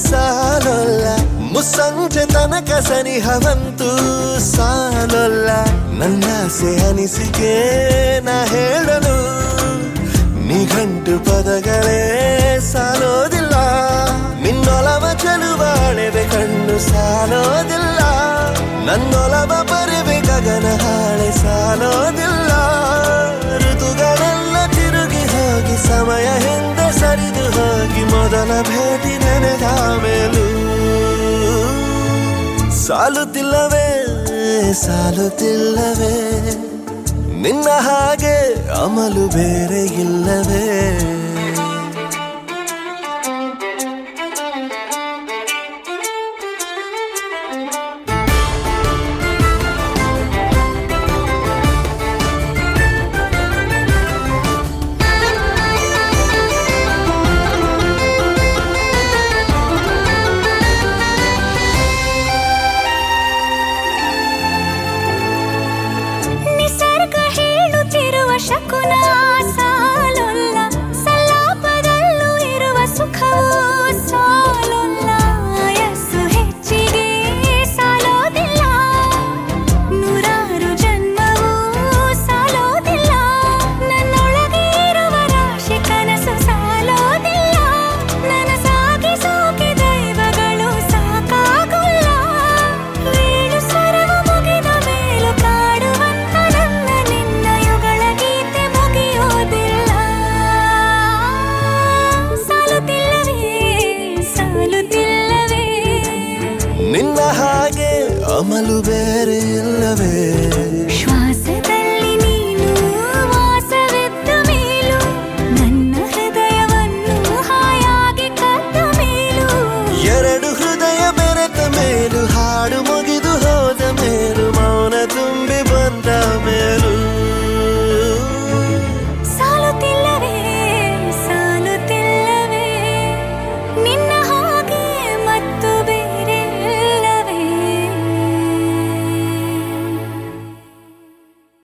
ಸಾಲೊಲ್ಲ ಮುಸ್ಸಂಜೆ ತನಕ ಸನಿಹವಂತೂ ಸಾಲೊಲ್ಲ ನನ್ನಾಸೆ ಅನಿಸಿಕೆ ನಾ ಹೇಳಲು ನಿಘಂಟು ಪದಗಳೇ ಸಾಲೋದಿಲ್ಲ ನಿನ್ನೊಲವ ಚೆಲುವಾಳೆವೆ ಕಣ್ಣು ಸಾಲೋದಿಲ್ಲ ನನ್ನೊಲವ ಬರೆವೆ ಗಗನ ಹಾಳೆ ಸಾಲೋದಿಲ್ಲ ಋತುಗಳೆಲ್ಲ ತಿರುಗಿ ಹೋಗಿ ಸಮಯ ಹಿಂದೆ ಸರಿದು ಹೋಗಿ ಮೊದಲ ಭೇಟಿ ನೆನೆದ ಮೇಲೂ ಸಾಲುತ್ತಿಲ್ಲವೇ ಸಾಲುತ್ತಿಲ್ಲವೇ ನಿನ್ನ ಹಾಗೆ ಅಮಲು ಬೇರೆ ಇಲ್ಲವೇ ನಿಸರ್ಗ ಹೇಳುತ್ತಿರುವ ಶಕುನ ಸಾಲೊಲ್ಲ ಸಲಾಪದಲ್ಲೂ ಇರುವ ಸುಖವೂ ಸಾಲೊಲ್ಲ ಯಸ್ಸು ಹೆಚ್ಚಿಗೆ ಸಾಲೋದಿಲ್ಲ ನೂರಾರು ಜನ್ಮವೂ ಸಾಲೋದಿಲ್ಲ ನನ್ನೊಳಗೆ ಇರುವ ರಾಶಿ ಕನಸು ಸಾಲೋದಿಲ್ಲ ನನ್ನ ಸಾಗಿಸೋಕೆ ದೈವಗಳು ಸಾಕಾಗುಲ್ಲ ವೀಣು ಸ್ವರವು ಮುಗಿದ ಮೇಲೂ ಕಾಡುವಂತ ನನ್ನ ನಿನ್ನ ಯುಗಳ ಗೀತೆ ಮುಗಿಯೋದಿಲ್ಲ ಸಾಲುತ್ತಿಲ್ಲವೇ ಸಾಲುತ್ತಿಲ್ಲವೇ ನಿನ್ನ ಹಾಗೆ ಅಮಲು ಬೇರೆ ಇಲ್ಲವೇ